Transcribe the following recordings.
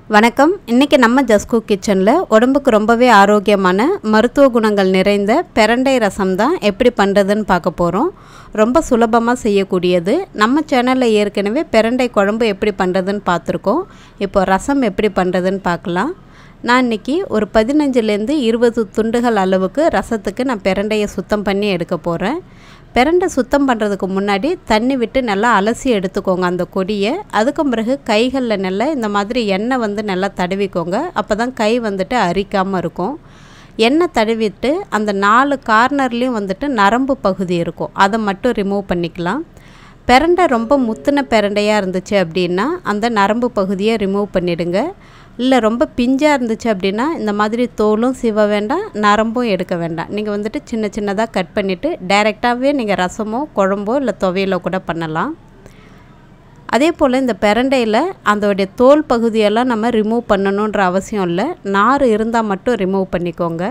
வணக்கம் இன்றைக்கி நம்ம ஜஸ்கு கிச்சனில் உடம்புக்கு ரொம்பவே ஆரோக்கியமான மருத்துவ குணங்கள் நிறைந்த பெரண்டை ரசம் தான் எப்படி பண்ணுறதுன்னு பார்க்க போகிறோம் ரொம்ப சுலபமாக செய்யக்கூடியது நம்ம சேனலில் ஏற்கனவே பெரண்டை குழம்பு எப்படி பண்ணுறதுன்னு பார்த்துருக்கோம் இப்போ ரசம் எப்படி பண்ணுறதுன்னு பார்க்கலாம் நான் இன்றைக்கி ஒரு பதினஞ்சுலேருந்து இருபது துண்டுகள் அளவுக்கு ரசத்துக்கு நான் பெரண்டையை சுத்தம் பண்ணி எடுக்க போகிறேன் பெரண்டை சுத்தம் பண்ணுறதுக்கு முன்னாடி தண்ணி விட்டு நல்லா அலசி எடுத்துக்கோங்க அந்த கொடியை அதுக்கு பிறகு கைகளில் நல்லா இந்த மாதிரி எண்ணெய் வந்து நல்லா தடவிக்கோங்க அப்போ தான் கை வந்துட்டு அரிக்காமல் இருக்கும் எண்ணெய் தடவிட்டு அந்த நாலு கார்னர்லேயும் வந்துட்டு நரம்பு பகுதி இருக்கும் அதை மட்டும் ரிமூவ் பண்ணிக்கலாம் பெரண்டை ரொம்ப முத்தின பெரண்டையாக இருந்துச்சு அப்படின்னா அந்த நரம்பு பகுதியை ரிமூவ் பண்ணிவிடுங்க இல்லை ரொம்ப பிஞ்சாக இருந்துச்சு அப்படின்னா இந்த மாதிரி தோலும் சிவ வேண்டாம் நரம்பும் எடுக்க வேண்டாம் நீங்கள் வந்துட்டு சின்ன சின்னதாக கட் பண்ணிவிட்டு டைரெக்டாகவே நீங்கள் ரசமோ குழம்போ இல்லை துவையலோ கூட பண்ணலாம் அதே போல் இந்த பெரண்டையில் அதோடைய தோல் பகுதியெல்லாம் நம்ம ரிமூவ் பண்ணணுன்ற அவசியம் இல்லை நார் இருந்தால் மட்டும் ரிமூவ் பண்ணிக்கோங்க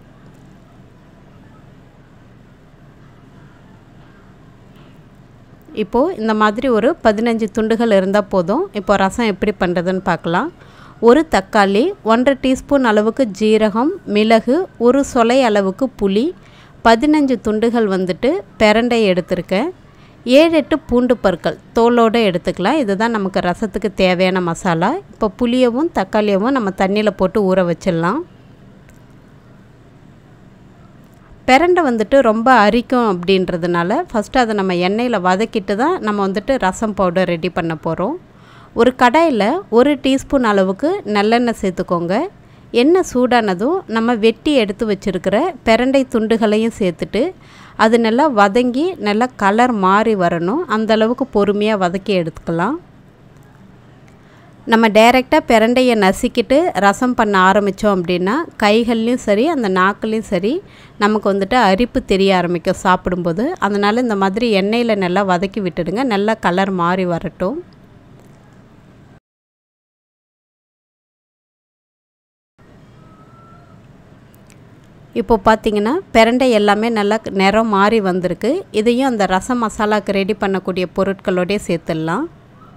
இப்போது இந்த மாதிரி ஒரு பதினஞ்சு துண்டுகள் இருந்தால் போதும் இப்போ ரசம் எப்படி பண்ணுறதுன்னு பார்க்கலாம் ஒரு தக்காளி ஒன்றரை டீஸ்பூன் அளவுக்கு ஜீரகம் மிளகு ஒரு சொலை அளவுக்கு புளி பதினஞ்சு துண்டுகள் வந்துட்டு பெரண்டை எடுத்திருக்கேன் ஏழு எட்டு பூண்டு பற்கள் தோலோடு எடுத்துக்கலாம் இதுதான் நமக்கு ரசத்துக்கு தேவையான மசாலா இப்போ புளியவும் தக்காளியவும் நம்ம தண்ணியில் போட்டு ஊற வச்சிடலாம் பெரண்டை வந்துட்டு ரொம்ப அரிக்கும் அப்படின்றதுனால ஃபஸ்ட்டு அதை நம்ம எண்ணெயில் வதக்கிட்டு தான் நம்ம வந்துட்டு ரசம் பவுடர் ரெடி பண்ண போகிறோம் ஒரு கடாயில் ஒரு டீஸ்பூன் அளவுக்கு நல்லெண்ணெய் சேர்த்துக்கோங்க எண்ணெய் சூடானதும் நம்ம வெட்டி எடுத்து வச்சுருக்கிற பெரண்டை துண்டுகளையும் சேர்த்துட்டு அது நல்லா வதங்கி நல்லா கலர் மாறி வரணும் அந்தளவுக்கு பொறுமையாக வதக்கி எடுத்துக்கலாம் நம்ம டைரெக்டாக பெரண்டையை நசுக்கிட்டு ரசம் பண்ண ஆரம்பித்தோம் அப்படின்னா கைகள்லேயும் சரி அந்த நாக்குலேயும் சரி நமக்கு வந்துட்டு அரிப்பு தெரிய ஆரம்பிக்கும் சாப்பிடும்போது அதனால் இந்த மாதிரி எண்ணெயில் நல்லா வதக்கி விட்டுடுங்க நல்லா கலர் மாறி வரட்டும் இப்போ பார்த்தீங்கன்னா பெரண்டை எல்லாமே நல்லா நிறம் மாறி வந்திருக்கு இதையும் அந்த ரசம் மசாலாவுக்கு ரெடி பண்ணக்கூடிய பொருட்களோடய சேர்த்துடலாம்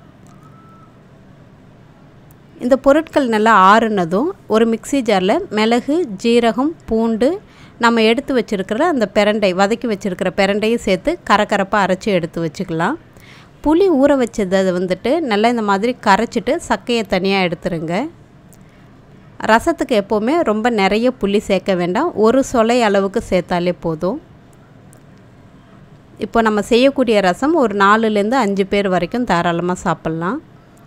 இந்த பொருட்கள் நல்லா ஆறுனதும் ஒரு மிக்சி ஜாரில் மிளகு ஜீரகம் பூண்டு நம்ம எடுத்து வச்சுருக்கிற அந்த பெரண்டை வதக்கி வச்சுருக்கிற பெரண்டையும் சேர்த்து கரக்கரப்பாக அரைச்சி எடுத்து வச்சுக்கலாம் புளி ஊற வச்சதை வந்துட்டு நல்லா இந்த மாதிரி கரைச்சிட்டு சக்கையை தனியாக எடுத்துருங்க ரசத்துக்கு எப்போவுமே ரொம்ப நிறைய புளி சேர்க்க வேண்டாம் ஒரு சொலை அளவுக்கு சேர்த்தாலே போதும் இப்போ நம்ம செய்யக்கூடிய ரசம் ஒரு நாலுலேருந்து அஞ்சு பேர் வரைக்கும் தாராளமாக சாப்பிட்லாம்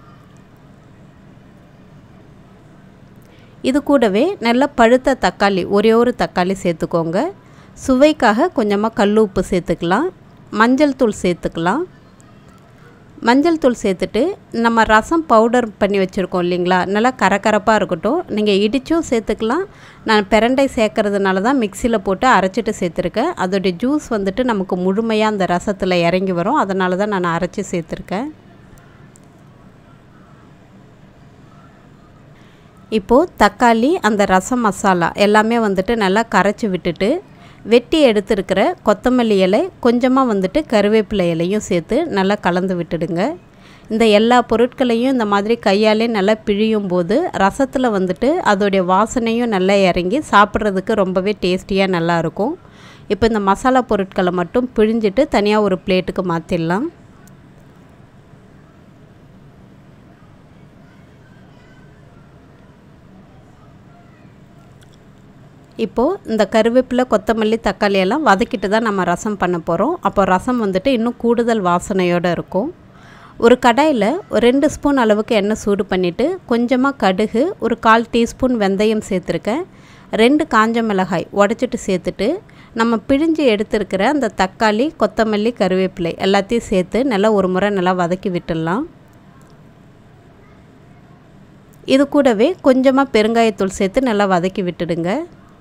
இது கூடவே நல்ல பழுத்த தக்காளி ஒரே ஒரு தக்காளி சேர்த்துக்கோங்க சுவைக்காக கொஞ்சமாக கல் உப்பு சேர்த்துக்கலாம் மஞ்சள் தூள் சேர்த்துக்கலாம் மஞ்சள் தூள் சேர்த்துட்டு நம்ம ரசம் பவுடர் பண்ணி வச்சுருக்கோம் இல்லைங்களா நல்லா கரகரப்பாக இருக்கட்டும் நீங்கள் இடித்தும் சேர்த்துக்கலாம் நான் பெரண்டை சேர்க்கறதுனால தான் மிக்சியில் போட்டு அரைச்சிட்டு சேர்த்துருக்கேன் அதோடைய ஜூஸ் வந்துட்டு நமக்கு முழுமையாக அந்த ரசத்தில் இறங்கி வரும் அதனால தான் நான் அரைச்சி சேர்த்துருக்கேன் இப்போது தக்காளி அந்த ரசம் மசாலா எல்லாமே வந்துட்டு நல்லா கரைச்சி விட்டுட்டு வெட்டி எடுத்துருக்கிற கொத்தமல்லி இலை கொஞ்சமாக வந்துட்டு கருவேப்பிலை இலையும் சேர்த்து நல்லா கலந்து விட்டுடுங்க இந்த எல்லா பொருட்களையும் இந்த மாதிரி கையாலே நல்லா பிழியும் போது ரசத்தில் வந்துட்டு அதோடைய வாசனையும் நல்லா இறங்கி சாப்பிட்றதுக்கு ரொம்பவே டேஸ்டியாக நல்லாயிருக்கும் இப்போ இந்த மசாலா பொருட்களை மட்டும் பிழிஞ்சிட்டு தனியாக ஒரு பிளேட்டுக்கு மாற்றிடலாம் இப்போது இந்த கருவேப்பிலை கொத்தமல்லி தக்காளி எல்லாம் வதக்கிட்டு தான் நம்ம ரசம் பண்ண போகிறோம் அப்போ ரசம் வந்துட்டு இன்னும் கூடுதல் வாசனையோடு இருக்கும் ஒரு கடாயில் ஒரு ரெண்டு ஸ்பூன் அளவுக்கு எண்ணெய் சூடு பண்ணிவிட்டு கொஞ்சமாக கடுகு ஒரு கால் டீஸ்பூன் வெந்தயம் சேர்த்துருக்கேன் ரெண்டு காஞ்ச மிளகாய் உடச்சிட்டு சேர்த்துட்டு நம்ம பிழிஞ்சு எடுத்துருக்கிற அந்த தக்காளி கொத்தமல்லி கருவேப்பிலை எல்லாத்தையும் சேர்த்து நல்லா ஒரு முறை நல்லா வதக்கி விட்டுடலாம் இது கூடவே கொஞ்சமாக பெருங்காயத்தூள் சேர்த்து நல்லா வதக்கி விட்டுடுங்க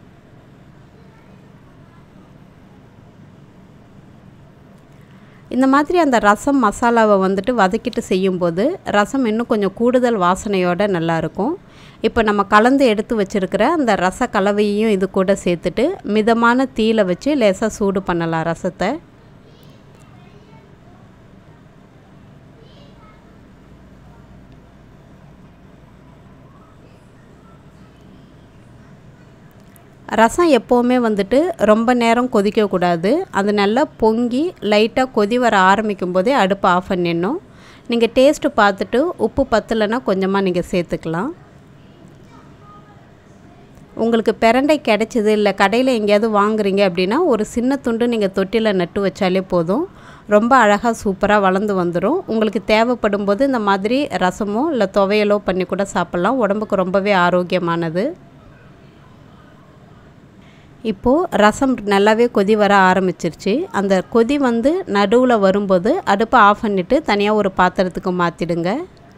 இந்த மாதிரி அந்த ரசம் மசாலாவை வந்துட்டு வதக்கிட்டு செய்யும்போது ரசம் இன்னும் கொஞ்சம் கூடுதல் வாசனையோடு நல்லாயிருக்கும் இப்போ நம்ம கலந்து எடுத்து வச்சுருக்கிற அந்த ரச கலவையையும் இது கூட சேர்த்துட்டு மிதமான தீயில் வச்சு லேசாக சூடு பண்ணலாம் ரசத்தை ரசம் எப்போவுமே வந்துட்டு ரொம்ப நேரம் கொதிக்கக்கூடாது அது நல்லா பொங்கி லைட்டாக கொதி வர ஆரம்பிக்கும் போதே அடுப்பை ஆஃப் பண்ணிடணும் நீங்கள் டேஸ்ட்டு பார்த்துட்டு உப்பு பத்தலைன்னா கொஞ்சமாக நீங்கள் சேர்த்துக்கலாம் உங்களுக்கு பிரண்டை கிடச்சிது இல்லை கடையில் எங்கேயாவது வாங்குறீங்க அப்படின்னா ஒரு சின்ன துண்டு நீங்கள் தொட்டியில் நட்டு வச்சாலே போதும் ரொம்ப அழகாக சூப்பராக வளர்ந்து வந்துடும் உங்களுக்கு தேவைப்படும் போது இந்த மாதிரி ரசமோ இல்லை துவையலோ பண்ணி கூட சாப்பிட்லாம் உடம்புக்கு ரொம்பவே ஆரோக்கியமானது இப்போது ரசம் நல்லாவே கொதி வர ஆரம்பிச்சிருச்சு அந்த கொதி வந்து நடுவில் வரும்போது அடுப்பை ஆஃப் பண்ணிவிட்டு தனியாக ஒரு பாத்திரத்துக்கு மாற்றிடுங்க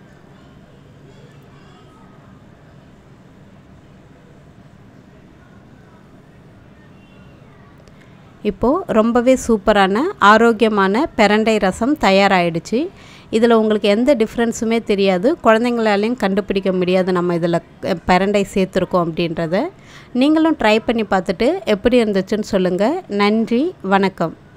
இப்போது ரொம்பவே சூப்பரான ஆரோக்கியமான பிரண்டை ரசம் தயாராகிடுச்சு இதில் உங்களுக்கு எந்த டிஃப்ரென்ஸுமே தெரியாது குழந்தைங்களாலையும் கண்டுபிடிக்க முடியாது நம்ம இதில் பிரண்டை சேர்த்துருக்கோம் அப்படின்றத நீங்களும் ட்ரை பண்ணி பார்த்துட்டு எப்படி இருந்துச்சுன்னு சொல்லுங்கள் நன்றி வணக்கம்